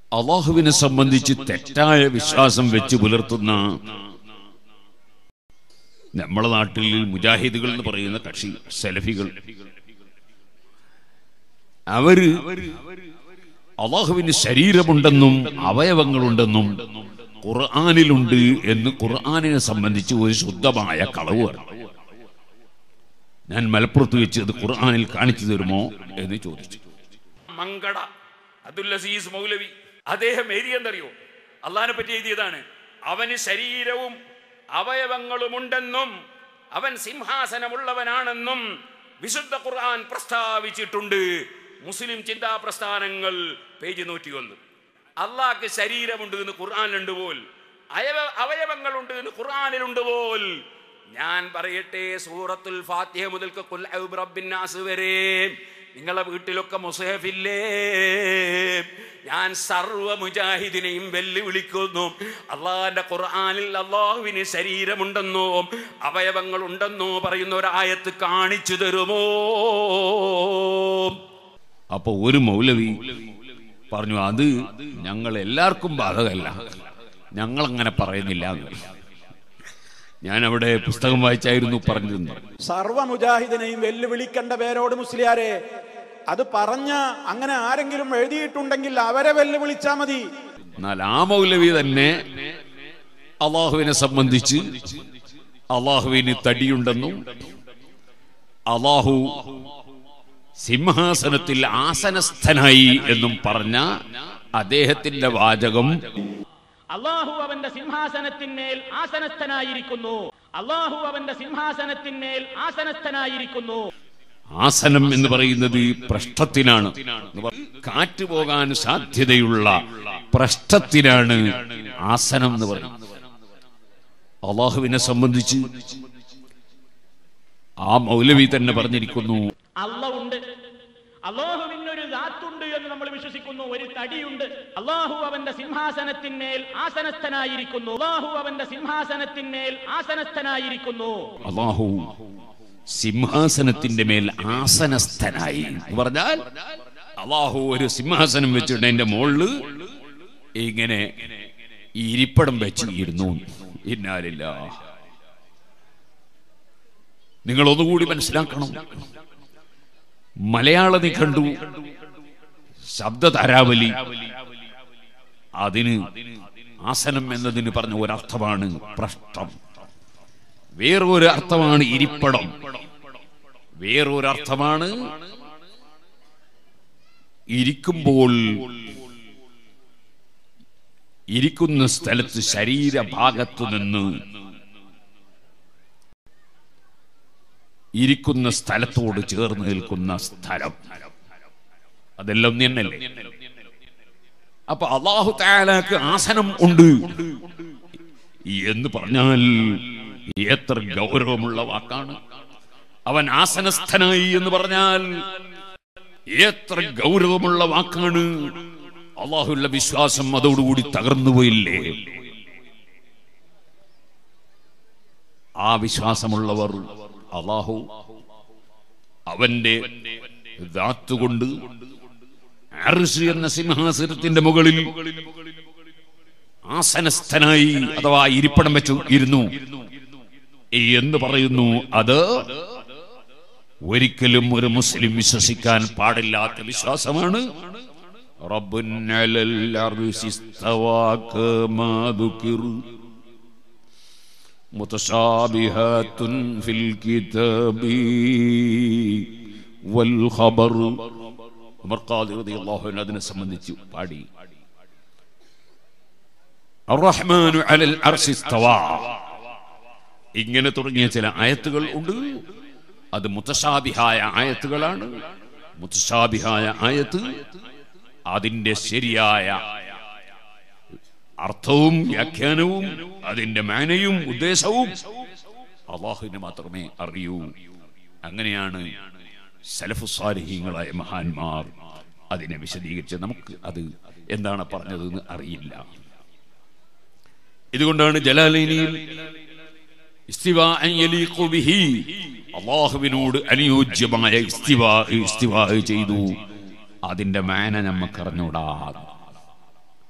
അള്ളാഹുവിനെ സംബന്ധിച്ച് തെറ്റായ വിശ്വാസം വെച്ച് പുലർത്തുന്ന നമ്മളെ നാട്ടിൽ മുജാഹിദുകൾ എന്ന് പറയുന്ന കക്ഷി സെലഫികൾ അവര് അള്ളാഹുവിന് ശരീരമുണ്ടെന്നും അവയവങ്ങളുണ്ടെന്നും ഖുർആാനിലുണ്ട് എന്ന് ഖുർആാനിനെ സംബന്ധിച്ച് ഒരു ശുദ്ധമായ കളവ് പറഞ്ഞു ഞാൻ മലപ്പുറത്ത് വെച്ച് അത് ഖുർആാനിൽ കാണിച്ചു തരുമോ എന്ന് ചോദിച്ചു മങ്കട അബ്ദുൽ അസീസ് മൗലവി അദ്ദേഹം എഴുതിയെന്നറിയോ അള്ളഹാനെ പറ്റി എഴുതിയതാണ് അവന് ശരീരവും അവയവങ്ങളുമുണ്ടെന്നും അവൻ സിംഹാസനമുള്ളവനാണെന്നും വിശുദ്ധ ഖുർആൻ പ്രസ്താവിച്ചിട്ടുണ്ട് മുസ്ലിം ചിന്താ പ്രസ്ഥാനങ്ങൾ പേജ് നൂറ്റിയൊന്ന് അള്ളാഹ്ക്ക് ശരീരമുണ്ട് എന്ന് ഖുർആാനിലുണ്ട് പോൽ അയവ അവയവങ്ങളുണ്ട് എന്ന് ഖുർആാനിലുണ്ട് പോൽ ഞാൻ പറയട്ടെ സൂറത്തുൽ ഫാത്തിഹ മുതൽക്ക് ഖുൽ അഊദു ബിറബ്ബിന്നാസ് വരെ നിങ്ങളെ വീട്ടിലൊക്കെ മുസഹഫില്ലേ ഞാൻ സർവ മുജാഹിദിനെയും വെല്ലുവിളിക്കുന്നു അള്ളാഹിന്റെ ഖുർആനിൽ അള്ളാഹുവിന് ശരീരമുണ്ടെന്നോ അവയവങ്ങൾ ഉണ്ടെന്നോ പറയുന്ന ഒരായത്ത് കാണിച്ചു തരുമോ അപ്പൊ ഒരു മൗലവി പറഞ്ഞു അത് ഞങ്ങൾ എല്ലാവർക്കും ബാധകമല്ല ഞങ്ങൾ അങ്ങനെ പറയുന്നില്ല എന്ന്. ഞാൻ അവിടെ പുസ്തകം വായിച്ചായിരുന്നു പറഞ്ഞിരുന്നത് സർവ മുജാഹിദിനെയും വെല്ലുവിളിക്കേണ്ട പേരോട് മുസ്ലിയാരെ അത് പറഞ്ഞ അങ്ങനെ ആരെങ്കിലും എഴുതിയിട്ടുണ്ടെങ്കിൽ അവരെ വെല്ലുവിളിച്ചാ മതി എന്നാൽ ആ മൗലവി തന്നെ അള്ളാഹുവിനെ സംബന്ധിച്ച് അള്ളാഹുവിന് തടിയുണ്ടെന്നും അള്ളാഹു സിംഹാസനത്തിൽ ആസനസ്ഥനായി എന്നും പറഞ്ഞ അദ്ദേഹത്തിന്റെ വാചകം അള്ളാഹു അവന്റെ സിംഹാസനത്തിന്മേൽ ആസനസ്ഥനായിരിക്കുന്നു അള്ളാഹു അവന്റെ സിംഹാസനത്തിന്മേൽ ആസനസ്ഥനായിരിക്കുന്നു ആസനം എന്ന് പറയുന്നത് പൃഷ്ഠത്തിനാണ് എന്ന് പറ- കാറ്റ് പോകാൻ സാധ്യതയുള്ള പൃഷ്ഠത്തിനാണ് ആസനം എന്ന് പറയുന്നത് അള്ളാഹുവിനെ സംബന്ധിച്ച് ആ മൗലവി തന്നെ പറഞ്ഞിരിക്കുന്നു അല്ല ഉണ്ട് അള്ളാഹുവിനൊരു ദാത്തുണ്ട് എന്ന് നമ്മൾ വിശ്വസിക്കുന്നു ഒരു തടിയുണ്ട് അള്ളാഹു അവന്റെ സിംഹാസനത്തിന്മേൽ ആസനസ്ഥനായിരിക്കുന്നു അള്ളാഹു അവന്റെ സിംഹാസനത്തിന്മേൽ ആസനസ്ഥനായിരിക്കുന്നു അള്ളാഹു സിംഹാസനത്തിന്റെ മേൽ ആസനസ്ഥനായി എന്ന് പറഞ്ഞാൽ അള്ളാഹു ഒരു സിംഹാസനം വെച്ചിട്ട് അതിന്റെ മുകളില് ഇങ്ങനെ ഈ ഇരിപ്പടം വെച്ച് ഇരുന്നു ഇന്നാലില്ല നിങ്ങൾ ഒന്നുകൂടി മനസ്സിലാക്കണം മലയാളത്തിൽ കണ്ടു ശബ്ദ ധാരാവലി അതിന് ആസനം എന്നതിന് പറഞ്ഞ ഒരർത്ഥമാണ് പ്രഷ്ടം വേറൊരു അർത്ഥമാണ് ഇരിപ്പടം വേറൊരു അർത്ഥമാണ് ഇരിക്കുമ്പോൾ ഇരിക്കുന്ന സ്ഥലത്ത് ശരീരഭാഗത്തു നിന്ന് ഇരിക്കുന്ന സ്ഥലത്തോട് ചേർന്ന് നിൽക്കുന്ന സ്ഥലം അതെല്ലാം ഒന്ന് തന്നെയല്ലേ അപ്പൊ അള്ളാഹു താലാക്ക് ആസനം ഉണ്ട് എന്ന് പറഞ്ഞാൽ എത്ര ഗൗരവമുള്ള വാക്കാണ് അവൻ ആസനസ്ഥനായി എന്ന് പറഞ്ഞാൽ എത്ര ഗൗരവമുള്ള വാക്കാണ് അള്ളാഹുള്ള വിശ്വാസം അതോടുകൂടി തകർന്നു പോയില്ലേ ആ വിശ്വാസമുള്ളവർ അള്ളാഹു അവന്റെ കൊണ്ട് അർശ് എന്ന സിംഹാസനത്തിന്റെ മുകളിൽ ആസനസ്ഥനായി അഥവാ ഇരിപ്പിടം വെച്ചു ഇരുന്നു എന്ന് പറയുന്നു അത് ഒരിക്കലും ഒരു മുസ്ലിം വിശ്വസിക്കാൻ പാടില്ലാത്ത വിശ്വാസമാണ് റബ്ബുൻ അലൽ അർശി ഇസ്തവാ കമാ ദുകിർ മുതശാബിഹാത്തുൻ ഫിൽ കിതാബി വൽ ഖബർ ഉമർ ഖാദി റളിയല്ലാഹു അൻഹു അതിനെ സംബന്ധിച്ച് പാടി അർറഹ്മാനു അലൽ അർശി ഇസ്തവാ ഇങ്ങനെ തുടങ്ങിയ ചില ആയത്തുകൾ ഉണ്ട് അത് മുത്തശാബിഹായ ആയത്തുകളാണ് മുത്തശാബിഹായ ആയത്ത് അതിന്റെ ശരിയായ അർത്ഥവും വ്യാഖ്യാനവും അതിന്റെ മാനയും ഉദ്ദേശവും അള്ളാഹുവിന് മാത്രമേ അറിയൂ അങ്ങനെയാണ് സലഫുസാരിഹീങ്ങളായ മഹാന്മാർ അതിനെ വിശദീകരിച്ച് നമുക്ക് അത് എന്താണ് പറഞ്ഞതെന്ന് അറിയില്ല ഇതുകൊണ്ടാണ് ജലാലൈനിയിൽ ഇസ്തിവാഅൻ യലീഖു ബിഹി അള്ളാഹുവിനോട് അനുയോജ്യമായ ഇസ്തിവാ ഇസ്തിവാ ചെയ്തു അതിന്റെ മാന നമുക്ക് അറിഞ്ഞൂടാ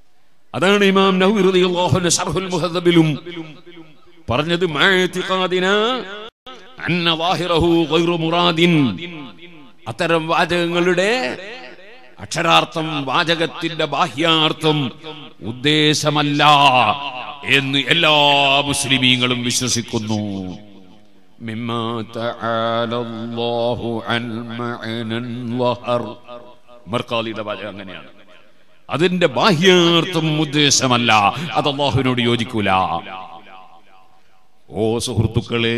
അതാണ് ഇമാം നവവി റളിയല്ലാഹു അൻഹു ശർഹുൽ മുഹദ്ദബിലും പറഞ്ഞത് മഅതിഖാദിന അന്ന ളാഹിറഹു ഗൈറു മുറാദിൻ അത്തരം വാചകങ്ങളുടെ അക്ഷരാർത്ഥം വാചകത്തിന്റെ ബാഹ്യാർത്ഥം ഉദ്ദേശമല്ല എന്ന് എല്ലാ മുസ്ലിമീങ്ങളും വിശ്വസിക്കുന്നു مما تعالى الله عن معنى ظهر മർക്കാലിയുടെ വാചകം അങ്ങനെയാണ് അതിന്റെ ബാഹ്യാർത്ഥം ഉദ്ദേശമല്ല അത് അള്ളാഹുവിനോട് യോജിക്കൂല ഓ സുഹൃത്തുക്കളെ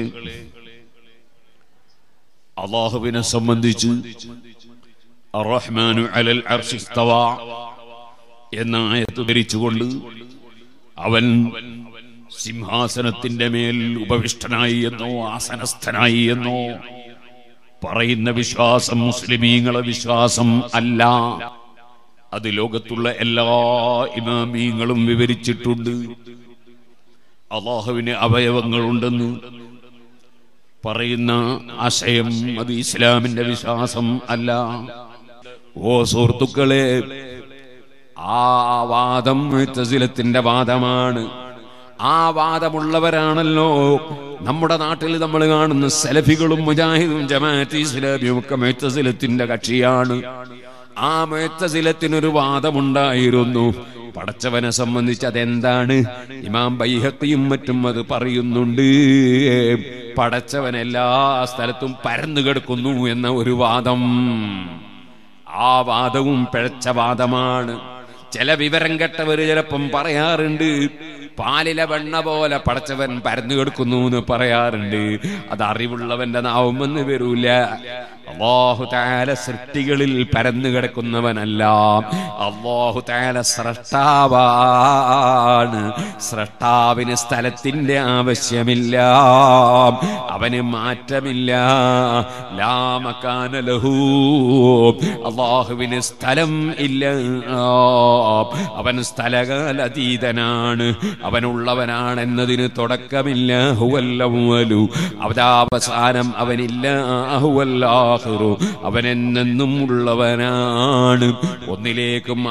അള്ളാഹുവിനെ സംബന്ധിച്ച് അറഹ്മാനു അലൽ അർശി ഇസ്തവ എന്ന ആയത്ത് ധരിച്ചുകൊണ്ട് അവൻ സിംഹാസനത്തിന്റെ മേൽ ഉപവിഷ്ടനായി എന്നോ ആസനസ്ഥനായി എന്നോ പറയുന്ന വിശ്വാസം മുസ്ലിമീങ്ങളെ വിശ്വാസം അല്ല അത് ലോകത്തുള്ള എല്ലാ ഇമാമീങ്ങളും വിവരിച്ചിട്ടുണ്ട് അള്ളാഹുവിന് അവയവങ്ങളുണ്ടെന്ന് പറയുന്ന ആശയം അത് ഇസ്ലാമിന്റെ വിശ്വാസം അല്ല ഓ സുഹൃത്തുക്കളെ ആ വാദം മുഴത്തസിലത്തിന്റെ വാദമാണ് ആ വാദമുള്ളവരാണല്ലോ നമ്മുടെ നാട്ടിൽ നമ്മൾ കാണുന്ന സെലഫികളും മുജാഹിദും ജമാഅത്ത് ഇസ്ലാമിയും ഒക്കെ മുഴത്തസിലത്തിന്റെ കക്ഷിയാണ് ആ മുഴത്തസിലത്തിനൊരു വാദമുണ്ടായിരുന്നു പടച്ചവനെ സംബന്ധിച്ച് അതെന്താണ് ഇമാം ബൈഹത്തിയും മറ്റും അത് പറയുന്നുണ്ട് പടച്ചവൻ എല്ലാ സ്ഥലത്തും പരന്നു കിടക്കുന്നു എന്ന ഒരു വാദം ആ വാദവും പിഴച്ച വാദമാണ് ചില വിവരം കെട്ടവര് ചിലപ്പം പറയാറുണ്ട് പാലിലെ വെണ്ണ പോലെ പടച്ചവൻ പരന്നു കിടക്കുന്നു എന്ന് പറയാറുണ്ട് അത് അറിവുള്ളവന്റെ നാവുമെന്ന് വരൂല അള്ളാഹു താല സൃഷ്ടികളിൽ പരന്നു കിടക്കുന്നവനല്ല അള്ളാഹു താല സ്രഷ്ടാവാണ് സ്രഷ്ടാവിന് സ്ഥലത്തിന്റെ ആവശ്യമില്ല അവന് മാറ്റമില്ല ലാമക്കാനലഹൂ അള്ളാഹുവിന് സ്ഥലം ഇല്ല അവൻ സ്ഥലകാലതീതനാണ് അവനുള്ളവനാണ് എന്നതിന് തുടക്കമില്ല ഹുവല്ലവലു അവതാവസാനം അവനില്ല ഹുവല്ലാഹിറു അവൻ എന്നെന്നും ഉള്ളവനാണ് ഒന്നിലേക്കും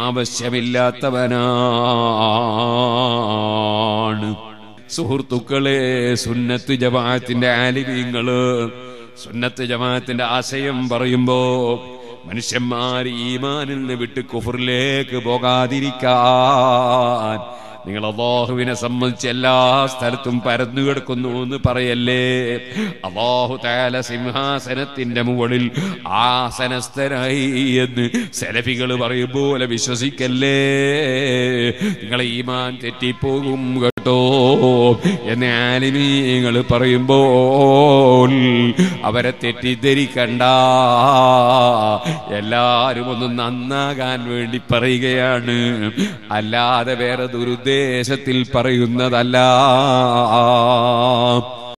ആവശ്യമില്ലാത്തവനാണ് സുഹൃത്തുക്കളെ സുന്നത്ത് ജമാഅത്തിന്റെ ആലിമീങ്ങള് സുന്നത്ത് ജമാഅത്തിന്റെ ആശയം പറയുമ്പോ മനുഷ്യന്മാർ ഈമാനിൽ നിന്ന് വിട്ട് കുഫറിലേക്ക് പോകാതിരിക്കാൻ നിങ്ങൾ അള്ളാഹുവിനെ സംബന്ധിച്ച് എല്ലാ സ്ഥലത്തും പരന്നു കിടക്കുന്നു എന്ന് പറയല്ലേ അള്ളാഹു താല സിംഹാസനത്തിന്റെ മുകളിൽ ആസനസ്ഥനായി എന്ന് സെലഫികൾ പറയും പോലെ വിശ്വസിക്കല്ലേ നിങ്ങളെ ഈമാൻ തെറ്റിപ്പോകും കേട്ടോ എന്ന് ആലിമീങ്ങൾ പറയുമ്പോൾ അവരെ തെറ്റിദ്ധരിക്കണ്ട എല്ലാരും ഒന്ന് നന്നാകാൻ വേണ്ടി പറയുകയാണ് അല്ലാതെ വേറെ ദുരുദ്ദേശത്തിൽ പറയുന്നതല്ല